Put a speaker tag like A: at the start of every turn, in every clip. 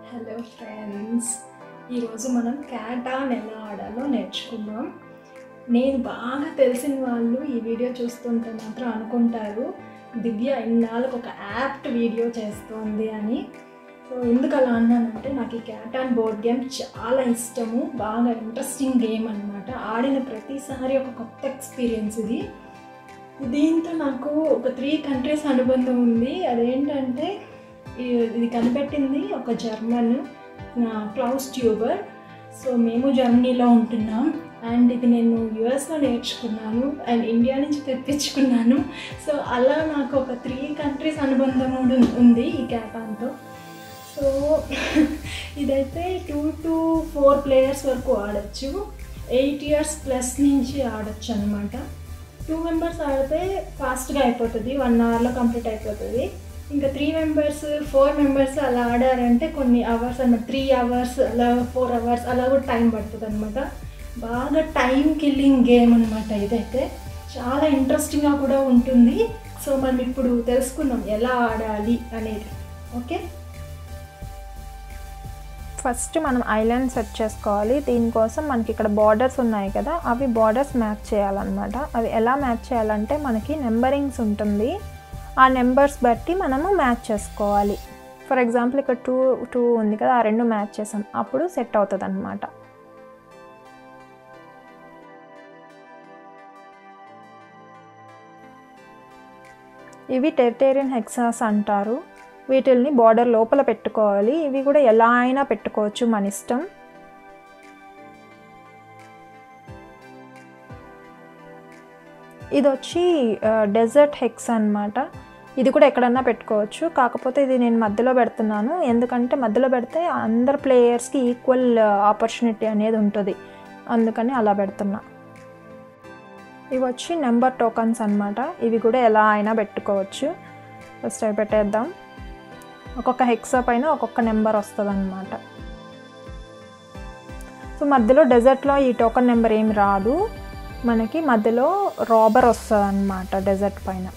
A: hello friends ఈరోజు మనం క్యాటాన్ ఎలా ఆడాలో నేర్చుకుందాం నేను బాగా తెలిసిన వాళ్ళు ఈ వీడియో చూస్తుంటే మాత్రం అనుకుంటారు దివ్య ఇన్నాళ్ళకు ఒక యాప్ట్ వీడియో చేస్తోంది అని సో ఎందుకు అలా అన్నానంటే నాకు ఈ క్యాటాన్ బోర్డ్ గేమ్ చాలా ఇష్టము బాగా ఇంట్రెస్టింగ్ గేమ్ అనమాట ఆడిన ప్రతిసారి ఒక కొత్త ఎక్స్పీరియన్స్ ఇది దీంతో నాకు ఒక త్రీ కంట్రీస్ అనుబంధం ఉంది అదేంటంటే ఈ- ఇది కనిపెట్టింది ఒక జర్మన్ క్లౌస్ ట్యూబర్ సో మేము జర్మనీలో ఉంటున్నాం అండ్ ఇది నేను యుఎస్లో నేర్చుకున్నాను అండ్ ఇండియా నుంచి తెప్పించుకున్నాను సో అలా నాకు ఒక త్రీ కంట్రీస్ అనుబంధం ఉంది- ఉంది ఈ క్యాపాన్తో సో ఇదైతే టూ టు ఫోర్ ప్లేయర్స్ వరకు ఆడచ్చు ఎయిట్ ఇయర్స్ ప్లస్ నుంచి ఆడచ్చు అనమాట టూ మెంబర్స్ ఆడితే ఫాస్ట్గా అయిపోతుంది వన్ అవర్లో కంప్లీట్ అయిపోతుంది ఇంకా త్రీ మెంబర్స్ ఫోర్ మెంబర్స్ అలా ఆడారంటే కొన్ని అవర్స్ అన్నమాట త్రీ అవర్స్ అలా ఫోర్ అవర్స్ అలా కూడా టైం పడుతుంది అనమాట బాగా టైం కిల్లింగ్ గేమ్ అనమాట ఇదైతే చాలా ఇంట్రెస్టింగ్గా కూడా ఉంటుంది సో మనం ఇప్పుడు తెలుసుకుందాం ఎలా ఆడాలి అనేది ఓకే
B: ఫస్ట్ మనం ఐలాండ్ సెట్ చేసుకోవాలి దీనికోసం మనకి ఇక్కడ బార్డర్స్ ఉన్నాయి కదా అవి బార్డర్స్ మ్యాచ్ చేయాలన్నమాట అవి ఎలా మ్యాచ్ చేయాలంటే మనకి నెంబరింగ్స్ ఉంటుంది ఆ నెంబర్స్ బట్టి మనము మ్యాచ్ చేసుకోవాలి ఫర్ ఎగ్జాంపుల్ ఇక్కడ టూ టూ ఉంది కదా ఆ రెండు మ్యాచ్ చేసాం అప్పుడు సెట్ అవుతుంది అనమాట ఇవి టెరిటేరియన్ హెక్సాస్ అంటారు వీటిల్ని బార్డర్ లోపల పెట్టుకోవాలి ఇవి కూడా ఎలా అయినా పెట్టుకోవచ్చు మన ఇష్టం ఇది వచ్చి డెజర్ట్ హెక్స్ అన్నమాట ఇది కూడా ఎక్కడన్నా పెట్టుకోవచ్చు కాకపోతే ఇది నేను మధ్యలో పెడుతున్నాను ఎందుకంటే మధ్యలో పెడితే అందరు ప్లేయర్స్కి ఈక్వల్ ఆపర్చునిటీ అనేది ఉంటుంది అందుకని అలా పెడుతున్నా ఇవి వచ్చి నెంబర్ టోకన్స్ అన్నమాట ఇవి కూడా ఎలా అయినా పెట్టుకోవచ్చు ఫస్ట్ అవి పెట్టేద్దాం ఒక్కొక్క హెక్సా పైన ఒక్కొక్క నెంబర్ వస్తుంది అనమాట సో మధ్యలో డెజర్ట్లో ఈ టోకన్ నెంబర్ ఏమి రాదు మనకి మధ్యలో రాబర్ వస్తుంది అనమాట డెజర్ట్ పైన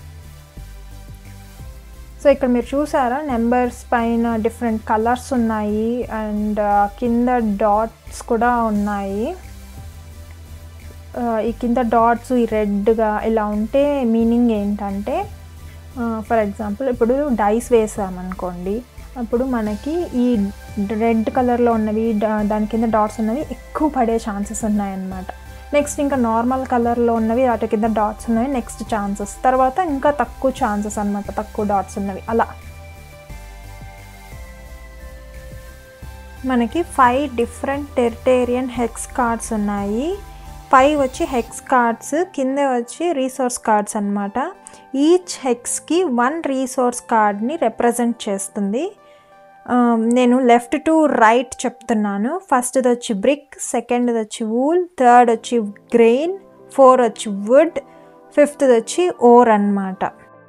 B: సో ఇక్కడ మీరు చూసారా నెంబర్స్ పైన డిఫరెంట్ కలర్స్ ఉన్నాయి అండ్ కింద డాట్స్ కూడా ఉన్నాయి ఆ, ఈ కింద డాట్స్ ఈ రెడ్గా ఇలా ఉంటే మీనింగ్ ఏంటంటే ఫర్ ఎగ్జాంపుల్ ఇప్పుడు డైస్ వేసామనుకోండి అప్పుడు మనకి ఈ రెడ్ కలర్లో ఉన్నవి డా- దాని కింద డాట్స్ ఉన్నవి ఎక్కువ పడే ఛాన్సెస్ ఉన్నాయన్నమాట నెక్స్ట్ ఇంకా నార్మల్ కలర్లో ఉన్నవి వాటి కింద డాట్స్ ఉన్నవి నెక్స్ట్ ఛాన్సెస్ తర్వాత ఇంకా తక్కువ ఛాన్సెస్ అన్నమాట తక్కువ డాట్స్ ఉన్నవి అలా మనకి five different territorial hex cards ఉన్నాయి ఫైవ్ వచ్చి హెక్స్ కార్డ్స్ కింద వచ్చి రీసోర్స్ కార్డ్స్ అన్నమాట ఈచ్ హెక్స్కి వన్ రీసోర్స్ కార్డ్ని రిప్రజెంట్ చేస్తుంది ఆ, నేను లెఫ్ట్ టు రైట్ చెప్తున్నాను ఫస్ట్ది వచ్చి బ్రిక్ సెకండ్ది వచ్చి వూల్ థర్డ్ వచ్చి గ్రెయిన్ ఫోర్ వచ్చి వుడ్ ఫిఫ్త్ది వచ్చి ఓర్ అన్నమాట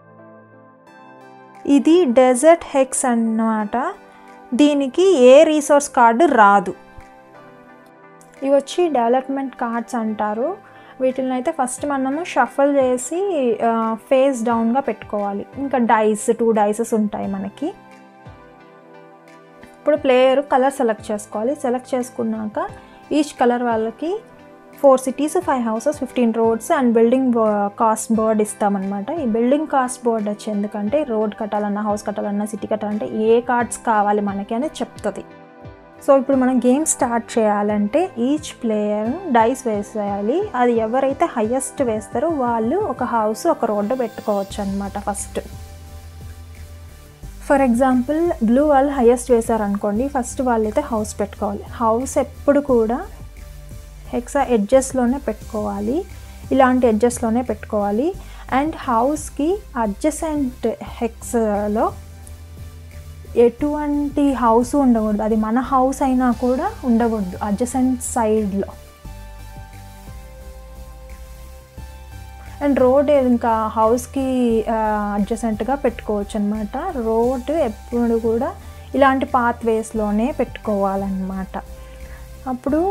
B: ఇది డెజర్ట్ హెక్స్ అన్నమాట దీనికి ఏ రీసోర్స్ కార్డు రాదు ఇవి వచ్చి డెవలప్మెంట్ కార్డ్స్ అంటారు వీటిని అయితే ఫస్ట్ మనము షఫల్ చేసి ఫేస్ డౌన్గా పెట్టుకోవాలి ఇంకా డైస్ టూ డైసెస్ ఉంటాయి మనకి ఇప్పుడు ప్లేయర్ కలర్ సెలెక్ట్ చేసుకోవాలి సెలెక్ట్ చేసుకున్నాక ఈచ్ కలర్ వాళ్ళకి four cities five houses fifteen roads and building cost board ఇస్తామన్నమాట ఈ బిల్డింగ్ కాస్ట్ బోర్డ్ వచ్చి ఎందుకంటే రోడ్ కట్టాలన్నా హౌస్ కట్టాలన్నా సిటీ కట్టాలంటే ఏ కార్డ్స్ కావాలి మనకి అని చెప్తుంది సో ఇప్పుడు మనం గేమ్ స్టార్ట్ చేయాలంటే ఈచ్ ప్లేయర్ డైస్ వేసేయాలి అది ఎవరైతే హయ్యెస్ట్ వేస్తారో వాళ్ళు ఒక హౌస్ ఒక రోడ్డు పెట్టుకోవచ్చు అనమాట ఫస్ట్ ఫర్ ఎగ్జాంపుల్ బ్లూ వాళ్ళు హయ్యెస్ట్ వేశారనుకోండి ఫస్ట్ వాళ్ళైతే హౌస్ పెట్టుకోవాలి హౌస్ ఎప్పుడు కూడా హెక్సా ఎడ్జెస్లోనే పెట్టుకోవాలి ఇలాంటి ఎడ్జెస్లోనే పెట్టుకోవాలి అండ్ హౌస్కి అడ్జసెంట్ హెక్స్లో ఎటువంటి హౌస్ ఉండకూడదు అది మన హౌస్ అయినా కూడా ఉండకూడదు అడ్జసెంట్ సైడ్లో అండ్ రోడ్ ఇంకా హౌస్కి అడ్జసెంట్గా పెట్టుకోవచ్చు అనమాట రోడ్ ఎప్పుడు కూడా ఇలాంటి పాత్ వేస్లోనే పెట్టుకోవాలన్నమాట అప్పుడు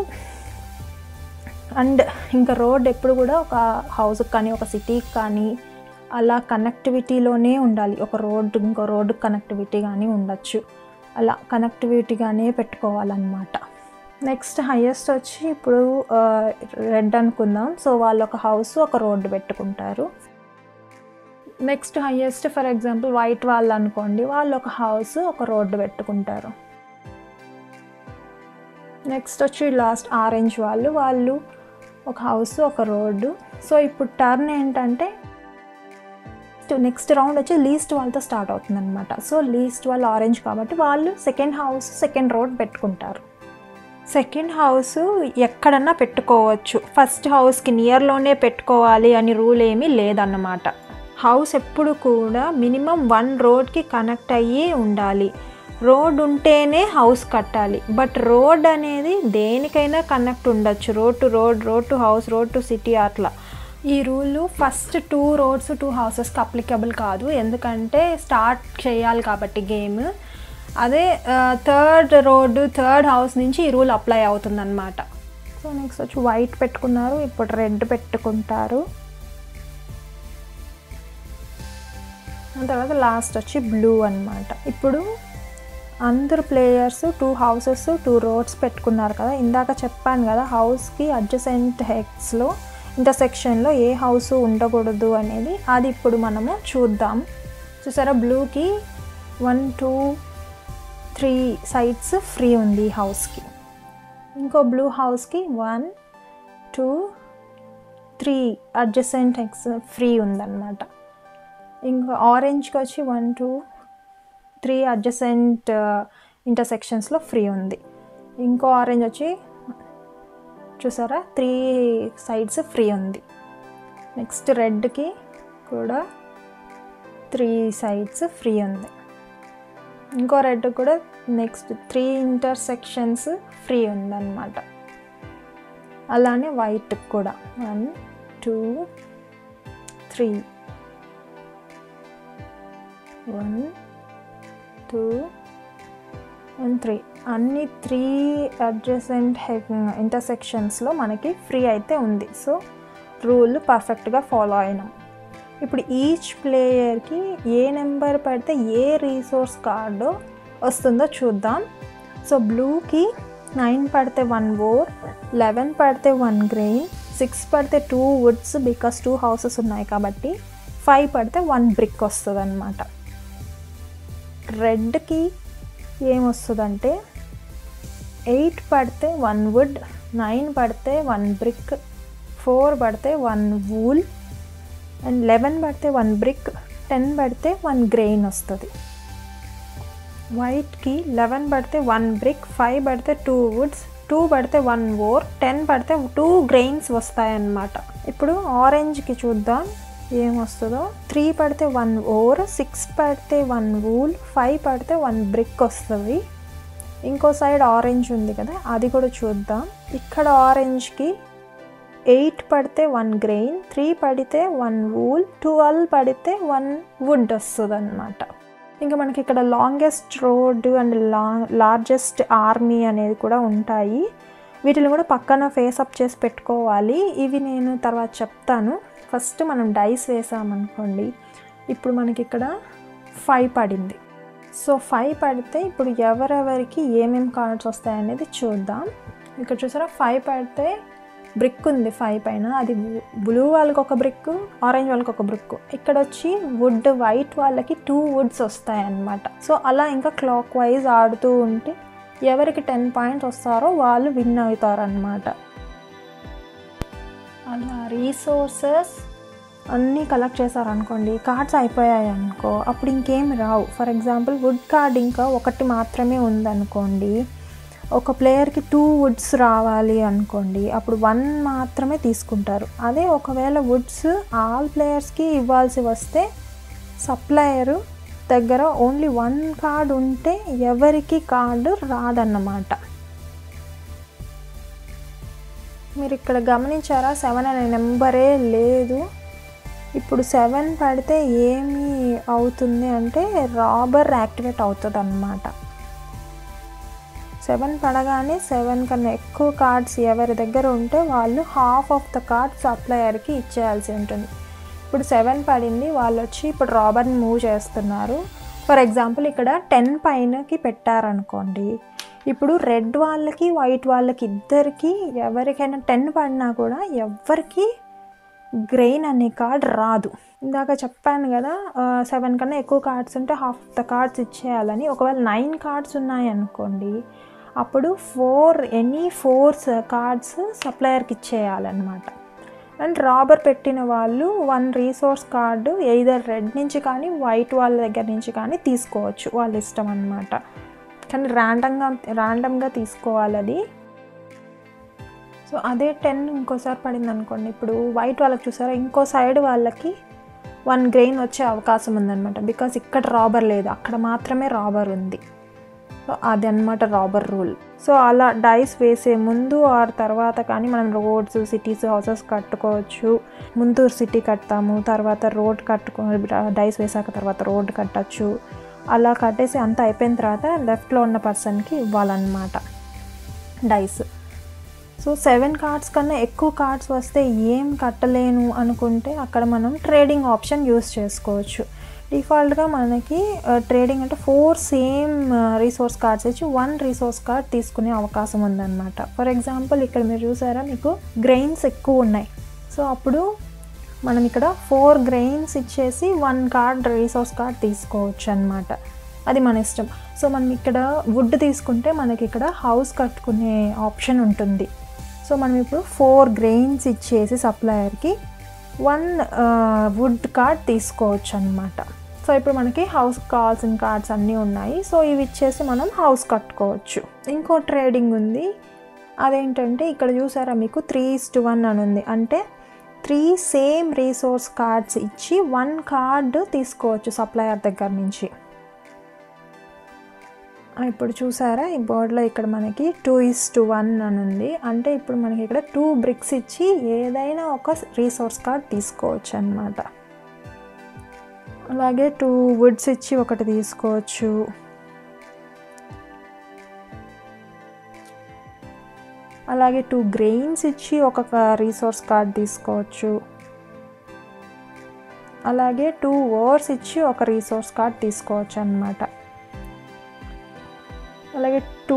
B: అండ్ ఇంకా రోడ్ ఎప్పుడు కూడా ఒక హౌస్కి కానీ ఒక సిటీకి కానీ అలా కనెక్టివిటీలోనే ఉండాలి ఒక రోడ్డు ఇంకో రోడ్డు కనెక్టివిటీ కానీ ఉండొచ్చు అలా కనెక్టివిటీగానే పెట్టుకోవాలన్నమాట నెక్స్ట్ హైయెస్ట్ వచ్చి ఇప్పుడు రెడ్ అనుకుందాం సో వాళ్ళు ఒక హౌస్ ఒక రోడ్డు పెట్టుకుంటారు next highest for example white వాళ్ళు అనుకోండి వాళ్ళు ఒక హౌస్ ఒక రోడ్డు పెట్టుకుంటారు నెక్స్ట్ వచ్చి లాస్ట్ ఆరెంజ్ వాళ్ళు వాళ్ళు ఒక హౌస్ ఒక రోడ్డు సో ఇప్పుడు టర్న్ ఏంటంటే నెక్స్ట్ రౌండ్ వచ్చి లీస్ట్ వాళ్ళతో స్టార్ట్ అవుతుంది అనమాట సో లీస్ట్ వాళ్ళు ఆరెంజ్ కాబట్టి వాళ్ళు సెకండ్ హౌస్ సెకండ్ రోడ్ పెట్టుకుంటారు సెకండ్ హౌస్ ఎక్కడన్నా పెట్టుకోవచ్చు ఫస్ట్ హౌస్కి నియర్లోనే పెట్టుకోవాలి అని రూల్ ఏమీ లేదన్నమాట హౌస్ ఎప్పుడు కూడా మినిమం వన్ రోడ్కి కనెక్ట్ అయ్యి ఉండాలి రోడ్ ఉంటేనే హౌస్ కట్టాలి బట్ రోడ్ అనేది దేనికైనా కనెక్ట్ ఉండొచ్చు road to road road to house road to city అట్లా ఈ rule first two roads two హౌసెస్కి అప్లికబుల్ కాదు ఎందుకంటే స్టార్ట్ చేయాలి కాబట్టి గేమ్ అదే థర్డ్ రోడ్డు థర్డ్ హౌస్ నుంచి ఈ రూల్ అప్లై అవుతుందన్నమాట సో నెక్స్ట్ వచ్చి వైట్ పెట్టుకున్నారు ఇప్పుడు రెడ్ పెట్టుకుంటారు దాని తర్వాత లాస్ట్ వచ్చి బ్లూ అనమాట ఇప్పుడు అందరు players two houses two roads పెట్టుకున్నారు కదా ఇందాక చెప్పాను కదా హౌస్కి అడ్జసెంట్ హెక్స్లో ఇంటర్సెక్షన్లో ఏ హౌస్ ఉండకూడదు అనేది అది ఇప్పుడు మనము చూద్దాం చూసారా బ్లూకి one two three sides free ఉంది ఈ హౌస్కి ఇంకో బ్లూ హౌస్కి one two three adjacent hex free ఉందన్నమాట ఇంకా ఆరెంజ్కి వచ్చి వన్ టూ త్రీ అడ్జసెంట్ ఇంటర్సెక్షన్స్లో ఫ్రీ ఉంది ఇంకో ఆరెంజ్ వచ్చి చూసారా త్రీ సైడ్స్ ఫ్రీ ఉంది నెక్స్ట్ రెడ్కి కూడా త్రీ సైడ్స్ ఫ్రీ ఉంది ఇంకో రెడ్ కూడా నెక్స్ట్ త్రీ ఇంటర్సెక్షన్స్ ఫ్రీ ఉందన్నమాట అలానే వైట్ కూడా one two three one two and three అన్ని త్రీ అడ్జసెంట్ ఇంటర్సెక్షన్స్లో మనకి ఫ్రీ అయితే ఉంది సో రూల్ పర్ఫెక్ట్గా ఫాలో అయినాం ఇప్పుడు ఈచ్ ప్లేయర్కి ఏ నెంబర్ పడితే ఏ రీసోర్స్ కార్డు వస్తుందో చూద్దాం సో బ్లూకి నైన్ పడితే వన్ ఓర్ లెవెన్ పడితే వన్ గ్రెయిన్ సిక్స్ పడితే two woods because two houses ఉన్నాయి కాబట్టి ఫైవ్ పడితే వన్ బ్రిక్ వస్తుంది అనమాట రెడ్కి ఏమొస్తుందంటే ఎయిట్ పడితే వన్ వుడ్ నైన్ పడితే వన్ బ్రిక్ ఫోర్ పడితే వన్ వూల్ అండ్ లెవెన్ పడితే వన్ బ్రిక్ టెన్ పడితే వన్ గ్రెయిన్ వస్తుంది వైట్కి లెవెన్ పడితే వన్ బ్రిక్ ఫైవ్ పడితే టూ వుడ్స్ టూ పడితే వన్ ఓర్ టెన్ పడితే టూ గ్రెయిన్స్ వస్తాయన్నమాట ఇప్పుడు ఆరెంజ్కి చూద్దాం ఏమొస్తుందో త్రీ పడితే వన్ ఓర్ సిక్స్ పడితే వన్ వూల్ ఫైవ్ పడితే వన్ బ్రిక్ వస్తుంది ఇంకో సైడ్ ఆరెంజ్ ఉంది కదా అది కూడా చూద్దాం ఇక్కడ ఆరెంజ్కి ఎయిట్ పడితే వన్ గ్రెయిన్ త్రీ పడితే వన్ వూల్ ట్వెల్వ్ పడితే వన్ వుడ్ వస్తుంది అనమాట ఇంకా మనకి ఇక్కడ లాంగెస్ట్ రోడ్ అండ్ లా లార్జెస్ట్ ఆర్మీ అనేది కూడా ఉంటాయి వీటిని కూడా పక్కన ఫేస్ అప్ చేసి పెట్టుకోవాలి ఇవి నేను తర్వాత చెప్తాను ఫస్ట్ మనం డైస్ వేసామనుకోండి ఇప్పుడు మనకి ఇక్కడ ఫైవ్ పడింది సో ఫైవ్ పడితే ఇప్పుడు ఎవరెవరికి ఏమేమి కార్డ్స్ వస్తాయనేది చూద్దాం ఇక్కడ చూసారా ఫైవ్ పడితే బ్రిక్ ఉంది ఫైవ్ పైన అది బ్లూ వాళ్ళకి ఒక బ్రిక్ ఆరెంజ్ వాళ్ళకి ఒక బ్రిక్ ఇక్కడ వచ్చి వుడ్ వైట్ వాళ్ళకి టూ వుడ్స్ వస్తాయి అన్నమాట సో అలా ఇంకా క్లాక్ వైజ్ ఆడుతూ ఉంటే ఎవరికి టెన్ పాయింట్స్ వస్తారో వాళ్ళు విన్ అవుతారు అనమాట అలా రీసోర్సెస్ అన్నీ కలెక్ట్ చేశారనుకోండి కార్డ్స్ అయిపోయాయి అనుకో అప్పుడు ఇంకేం రావు ఫర్ ఎగ్జాంపుల్ వుడ్ కార్డ్ ఇంకా ఒకటి మాత్రమే ఉందనుకోండి ఒక ప్లేయర్కి టూ వుడ్స్ రావాలి అనుకోండి అప్పుడు వన్ మాత్రమే తీసుకుంటారు అదే ఒకవేళ వుడ్స్ ఆల్ ప్లేయర్స్కి ఇవ్వాల్సి వస్తే సప్లయరు దగ్గర ఓన్లీ వన్ కార్డ్ ఉంటే ఎవరికి కార్డు రాదన్నమాట మీరు ఇక్కడ గమనించారా సెవెన్ అనే నెంబరే లేదు ఇప్పుడు సెవెన్ పడితే ఏమి అవుతుంది అంటే రాబర్ యాక్టివేట్ అవుతుంది అన్నమాట సెవెన్ పడగానే సెవెన్ కన్నా ఎక్కువ కార్డ్స్ ఎవరి దగ్గర ఉంటే వాళ్ళు హాఫ్ ఆఫ్ ద కార్డ్స్ సప్లయర్కి ఇచ్చేయాల్సి ఉంటుంది ఇప్పుడు సెవెన్ పడింది వాళ్ళు వచ్చి ఇప్పుడు రాబర్ని మూవ్ చేస్తున్నారు ఫర్ ఎగ్జాంపుల్ ఇక్కడ టెన్ పైనకి పెట్టారనుకోండి ఇప్పుడు రెడ్ వాళ్ళకి వైట్ వాళ్ళకి ఇద్దరికి ఎవరికైనా టెన్ పడినా కూడా ఎవరికి గ్రెయిన్ అనే కార్డ్ రాదు ఇందాక చెప్పాను కదా సెవెన్ కన్నా ఎక్కువ కార్డ్స్ ఉంటే హాఫ్ ద కార్డ్స్ ఇచ్చేయాలని ఒకవేళ నైన్ కార్డ్స్ ఉన్నాయి అనుకోండి అప్పుడు ఫోర్ ఎనీ ఫోర్ కార్డ్స్ సప్లయర్కి ఇచ్చేయాలన్నమాట అండ్ రాబర్ పెట్టిన వాళ్ళు one resource card either red నుంచి కానీ వైట్ వాళ్ళ దగ్గర నుంచి కానీ తీసుకోవచ్చు వాళ్ళ ఇష్టం అనమాట కానీ ర్యాండమ్గా ర్యాండమ్గా తీసుకోవాలి అది సో అదే టెన్ ఇంకోసారి పడింది అనుకోండి ఇప్పుడు వైట్ వాళ్ళకి చూసారా ఇంకో సైడ్ వాళ్ళకి వన్ గ్రెయిన్ వచ్చే అవకాశం ఉందన్నమాట బికాస్ ఇక్కడ రాబర్ లేదు అక్కడ మాత్రమే రాబర్ ఉంది సో అది అనమాట రాబర్ రూల్ సో అలా డైస్ వేసే ముందు ఆర్ తర్వాత కానీ మనం రోడ్స్ సిటీస్ హౌసెస్ కట్టుకోవచ్చు ముందు సిటీ కడతాము తర్వాత రోడ్ కట్టుకో డైస్ వేసాక తర్వాత రోడ్ కట్టచ్చు అలా కట్టేసి అంతా అయిపోయిన తర్వాత లెఫ్ట్లో ఉన్న పర్సన్కి ఇవ్వాలన్నమాట డైస్ సో సెవెన్ కార్డ్స్ కన్నా ఎక్కువ కార్డ్స్ వస్తే ఏం కట్టలేను అనుకుంటే అక్కడ మనం ట్రేడింగ్ ఆప్షన్ యూస్ చేసుకోవచ్చు డిఫాల్ట్గా మనకి ట్రేడింగ్ అంటే ఫోర్ సేమ్ రీసోర్స్ కార్డ్స్ ఇచ్చి వన్ రీసోర్స్ కార్డ్ తీసుకునే అవకాశం ఉందన్నమాట ఫర్ ఎగ్జాంపుల్ ఇక్కడ మీరు చూసారా మీకు గ్రెయిన్స్ ఎక్కువ ఉన్నాయి సో అప్పుడు మనం ఇక్కడ ఫోర్ గ్రెయిన్స్ ఇచ్చేసి వన్ కార్డ్ రీసోర్స్ కార్డ్ తీసుకోవచ్చు అనమాట అది మన ఇష్టం సో మనం ఇక్కడ వుడ్ తీసుకుంటే మనకి ఇక్కడ హౌస్ కట్టుకునే ఆప్షన్ ఉంటుంది సో మనం ఇప్పుడు ఫోర్ గ్రెయిన్స్ ఇచ్చేసి సప్లయర్కి వన్ వుడ్ కార్డ్ తీసుకోవచ్చు అనమాట సో ఇప్పుడు మనకి హౌస్ కావాల్సిన కార్డ్స్ అన్నీ ఉన్నాయి సో ఇవి ఇచ్చేసి మనం హౌస్ కట్టుకోవచ్చు ఇంకో ట్రేడింగ్ ఉంది అదేంటంటే ఇక్కడ చూసారా మీకు త్రీ టు వన్ అని ఉంది అంటే త్రీ సేమ్ రీసోర్స్ కార్డ్స్ ఇచ్చి వన్ కార్డ్ తీసుకోవచ్చు సప్లయర్ దగ్గర నుంచి ఇప్పుడు చూసారా ఈ బోర్డ్లో ఇక్కడ మనకి టూ ఇస్ టు వన్ అని ఉంది అంటే ఇప్పుడు మనకి ఇక్కడ టూ బ్రిక్స్ ఇచ్చి ఏదైనా ఒక రీసోర్స్ కార్డ్ తీసుకోవచ్చు అనమాట అలాగే టూ వుడ్స్ ఇచ్చి ఒకటి తీసుకోవచ్చు అలాగే టూ గ్రెయిన్స్ ఇచ్చి ఒక రీసోర్స్ కార్డ్ తీసుకోవచ్చు అలాగే టూ ఓవర్స్ ఇచ్చి ఒక రీసోర్స్ కార్డ్ తీసుకోవచ్చు అనమాట అలాగే టూ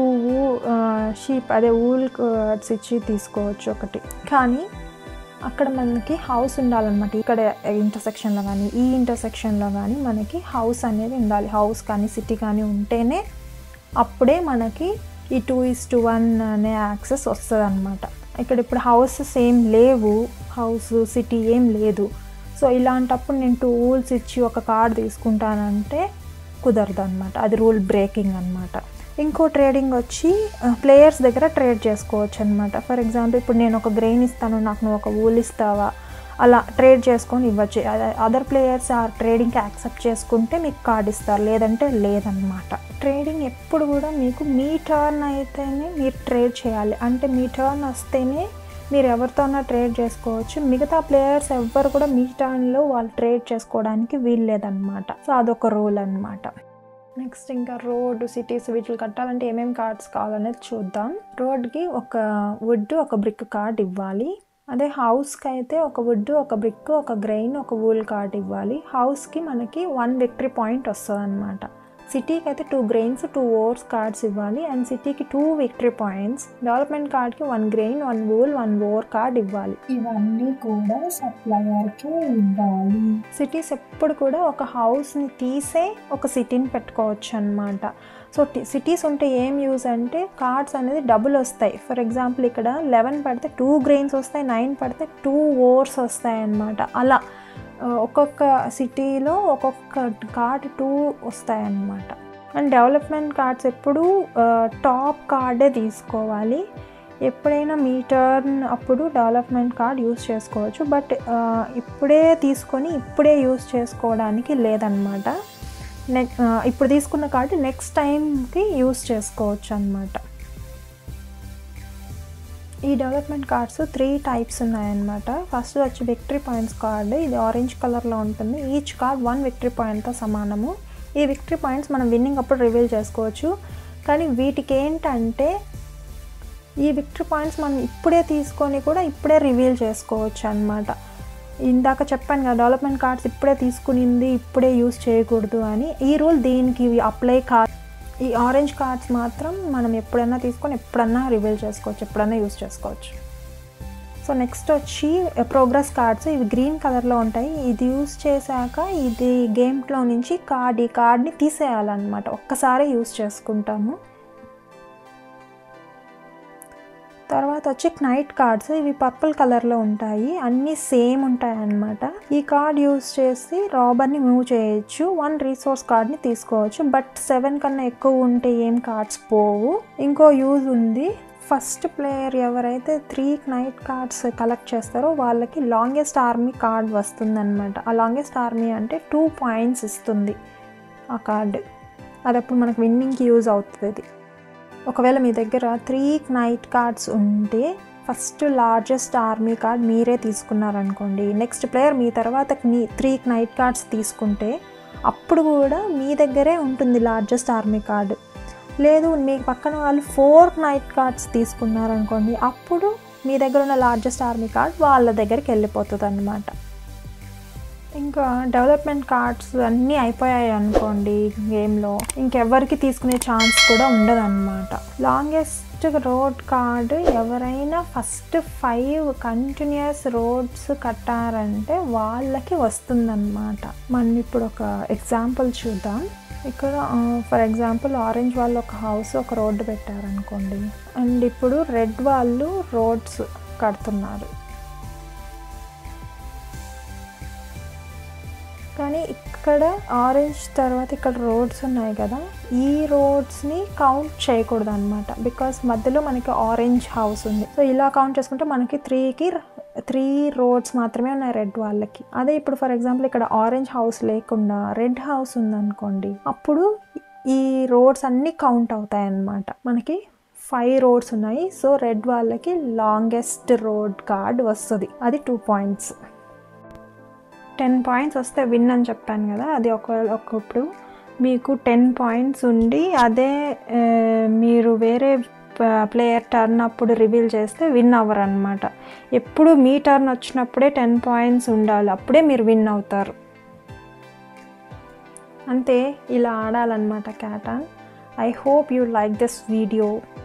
B: షీప్ అదే ఊల్ కార్డ్స్ ఇచ్చి తీసుకోవచ్చు ఒకటి కానీ అక్కడ మనకి హౌస్ ఉండాలన్నమాట ఇక్కడ ఇంటర్సెక్షన్లో కానీ ఈ ఇంటర్సెక్షన్లో కానీ మనకి హౌస్ అనేది ఉండాలి హౌస్ కానీ సిటీ కానీ ఉంటేనే అప్పుడే మనకి ఈ టూ ఇస్ టు వన్ అనే యాక్సెస్ వస్తుంది అనమాట ఇక్కడ ఇప్పుడు హౌసెస్ ఏం లేవు హౌస్ సిటీ ఏం లేదు సో ఇలాంటప్పుడు నేను టూ రూల్స్ ఇచ్చి ఒక కార్డ్ తీసుకుంటానంటే కుదరదు అనమాట అది రూల్ బ్రేకింగ్ అనమాట ఇంకో ట్రేడింగ్ వచ్చి ప్లేయర్స్ దగ్గర ట్రేడ్ చేసుకోవచ్చు అనమాట ఫర్ ఎగ్జాంపుల్ ఇప్పుడు నేను ఒక గ్రెయిన్ ఇస్తాను నాకు నువ్వు ఒక ఊల్ ఇస్తావా అలా ట్రేడ్ చేసుకొని ఇవ్వచ్చు అదర్ ప్లేయర్స్ ఆ ట్రేడింగ్కి యాక్సెప్ట్ చేసుకుంటే మీకు కార్డ్ ఇస్తారు లేదంటే లేదనమాట ట్రేడింగ్ ఎప్పుడు కూడా మీకు మీ టర్న్ అయితేనే మీరు ట్రేడ్ చేయాలి అంటే మీ టర్న్ వస్తేనే మీరు ఎవరితోనా ట్రేడ్ చేసుకోవచ్చు మిగతా ప్లేయర్స్ ఎవ్వరు కూడా మీ టర్న్లో వాళ్ళు ట్రేడ్ చేసుకోవడానికి వీల్లేదన్నమాట సో అదొక రూల్ అనమాట నెక్స్ట్ ఇంకా రోడ్ సిటీస్ వీటిని కట్టాలంటే ఏమేమి కార్డ్స్ కావాలనేది చూద్దాం రోడ్కి ఒక వుడ్ ఒక బ్రిక్ కార్డ్ ఇవ్వాలి అదే హౌస్కి అయితే ఒక వుడ్ ఒక బ్రిక్ ఒక గ్రెయిన్ ఒక వూల్ కార్డ్ ఇవ్వాలి హౌస్కి మనకి వన్ విక్టరీ పాయింట్ వస్తుంది అనమాట సిటీకి అయితే two grains two ores cards ఇవ్వాలి అండ్ సిటీకి టూ విక్టరీ పాయింట్స్ డెవలప్మెంట్ కార్డ్కి one grain one wool one ore card ఇవ్వాలి
A: ఇవన్నీ కూడా సప్లయర్కే ఇవ్వాలి
B: సిటీస్ ఎప్పుడు కూడా ఒక హౌస్ని తీసే ఒక సిటీని పెట్టుకోవచ్చు అనమాట సో సిటీస్ ఉంటే ఏం యూజ్ అంటే కార్డ్స్ అనేది డబుల్ వస్తాయి ఫర్ ఎగ్జాంపుల్ ఇక్కడ లెవెన్ పడితే టూ గ్రెయిన్స్ వస్తాయి నైన్ పడితే టూ ఓవర్స్ వస్తాయి అన్నమాట అలా ఒక్కొక్క సిటీలో ఒక్కొక్క కార్డ్ టూ వస్తాయి అన్నమాట అండ్ డెవలప్మెంట్ కార్డ్స్ ఎప్పుడు టాప్ కార్డే తీసుకోవాలి ఎప్పుడైనా మీ టర్న్ అప్పుడు డెవలప్మెంట్ కార్డ్ యూస్ చేసుకోవచ్చు బట్ ఇప్పుడే తీసుకొని ఇప్పుడే యూస్ చేసుకోవడానికి లేదనమాట నెక్ ఇప్పుడు తీసుకున్న కార్డు నెక్స్ట్ టైంకి యూస్ చేసుకోవచ్చు అనమాట ఈ డెవలప్మెంట్ కార్డ్స్ త్రీ టైప్స్ ఉన్నాయన్నమాట ఫస్ట్ వచ్చి విక్టరీ పాయింట్స్ కార్డు ఇది ఆరెంజ్ కలర్లో ఉంటుంది ఈచ్ కార్డ్ వన్ విక్టరీ పాయింట్తో సమానము ఈ విక్టరీ పాయింట్స్ మనం విన్నింగ్ అప్పుడు రివీల్ చేసుకోవచ్చు కానీ వీటికి ఏంటంటే ఈ విక్టరీ పాయింట్స్ మనం ఇప్పుడే తీసుకొని కూడా ఇప్పుడే రివీల్ చేసుకోవచ్చు అనమాట ఇందాక చెప్పాను కదా డెవలప్మెంట్ కార్డ్స్ ఇప్పుడే తీసుకునింది ఇప్పుడే యూస్ చేయకూడదు అని ఈ రూల్ దీనికి అప్లై కార్డ్ ఈ ఆరెంజ్ కార్డ్స్ మాత్రం మనం ఎప్పుడైనా తీసుకొని ఎప్పుడన్నా రివీల్ చేసుకోవచ్చు ఎప్పుడన్నా యూస్ చేసుకోవచ్చు సో నెక్స్ట్ వచ్చి ప్రోగ్రెస్ కార్డ్స్ ఇవి గ్రీన్ కలర్లో ఉంటాయి ఇది యూస్ చేశాక ఇది గేమ్లో నుంచి కార్డ్ ఈ కార్డ్ని తీసేయాలన్నమాట ఒక్కసారి యూస్ చేసుకుంటాము తర్వాత వచ్చి నైట్ కార్డ్స్ ఇవి పర్పుల్ కలర్లో ఉంటాయి అన్నీ సేమ్ ఉంటాయి అన్నమాట ఈ కార్డ్ యూస్ చేసి రాబర్ని మూవ్ చేయొచ్చు వన్ రీసోర్స్ కార్డ్ని తీసుకోవచ్చు బట్ సెవెన్ కన్నా ఎక్కువ ఉంటే ఏం కార్డ్స్ పోవు ఇంకో యూజ్ ఉంది ఫస్ట్ ప్లేయర్ ఎవరైతే త్రీ నైట్ కార్డ్స్ కలెక్ట్ చేస్తారో వాళ్ళకి లాంగెస్ట్ ఆర్మీ కార్డ్ వస్తుందన్నమాట ఆ లాంగెస్ట్ ఆర్మీ అంటే టూ పాయింట్స్ ఇస్తుంది ఆ కార్డు అది అప్పుడు మనకు విన్నింగ్కి యూజ్ అవుతుంది ఒకవేళ మీ దగ్గర త్రీ నైట్ కార్డ్స్ ఉంటే ఫస్ట్ లార్జెస్ట్ ఆర్మీ కార్డ్ మీరే తీసుకున్నారనుకోండి నెక్స్ట్ ప్లేయర్ మీ తర్వాత త్రీ నైట్ కార్డ్స్ తీసుకుంటే అప్పుడు కూడా మీ దగ్గరే ఉంటుంది లార్జెస్ట్ ఆర్మీ కార్డు లేదు మీ పక్కన వాళ్ళు ఫోర్ నైట్ కార్డ్స్ తీసుకున్నారనుకోండి అప్పుడు మీ దగ్గర ఉన్న లార్జెస్ట్ ఆర్మీ కార్డ్ వాళ్ళ దగ్గరికి వెళ్ళిపోతుంది అనమాట ఇంకా డెవలప్మెంట్ కార్డ్స్ అన్నీ అయిపోయాయి అనుకోండి గేమ్లో ఇంకెవరికి తీసుకునే ఛాన్స్ కూడా ఉండదన్నమాట లాంగెస్ట్ రోడ్ కార్డు ఎవరైనా ఫస్ట్ ఫైవ్ కంటిన్యూస్ రోడ్స్ కట్టారంటే వాళ్ళకి వస్తుందన్నమాట మనం ఇప్పుడు ఒక ఎగ్జాంపుల్ చూద్దాం ఇక్కడ ఫర్ ఎగ్జాంపుల్ ఆరెంజ్ వాళ్ళు ఒక హౌస్ ఒక రోడ్డు పెట్టారనుకోండి అండ్ ఇప్పుడు రెడ్ వాళ్ళు రోడ్స్ కడుతున్నారు కానీ ఇక్కడ ఆరెంజ్ తర్వాత ఇక్కడ రోడ్స్ ఉన్నాయి కదా ఈ రోడ్స్ని కౌంట్ చేయకూడదు అనమాట బికాస్ మధ్యలో మనకి ఆరెంజ్ హౌస్ ఉంది సో ఇలా కౌంట్ చేసుకుంటే మనకి త్రీకి త్రీ రోడ్స్ మాత్రమే ఉన్నాయి రెడ్ వాళ్ళకి అదే ఇప్పుడు ఫర్ ఎగ్జాంపుల్ ఇక్కడ ఆరెంజ్ హౌస్ లేకుండా రెడ్ హౌస్ ఉందనుకోండి అప్పుడు ఈ రోడ్స్ అన్నీ కౌంట్ అవుతాయి అన్నమాట మనకి ఫైవ్ రోడ్స్ ఉన్నాయి సో రెడ్ వాళ్ళకి లాంగెస్ట్ రోడ్ కార్డ్ వస్తుంది అది టూ పాయింట్స్ టెన్ పాయింట్స్ వస్తే విన్ అని చెప్పాను కదా అది ఒక ఒకప్పుడు మీకు టెన్ పాయింట్స్ ఉండి అదే మీరు వేరే ప్లేయర్ టర్న్ అప్పుడు రివీల్ చేస్తే విన్ అవ్వరు అనమాట ఎప్పుడు మీ టర్న్ వచ్చినప్పుడే టెన్ పాయింట్స్ ఉండాలి అప్పుడే మీరు విన్ అవుతారు అంతే ఇలా ఆడాలన్నమాట Catan I hope you like this video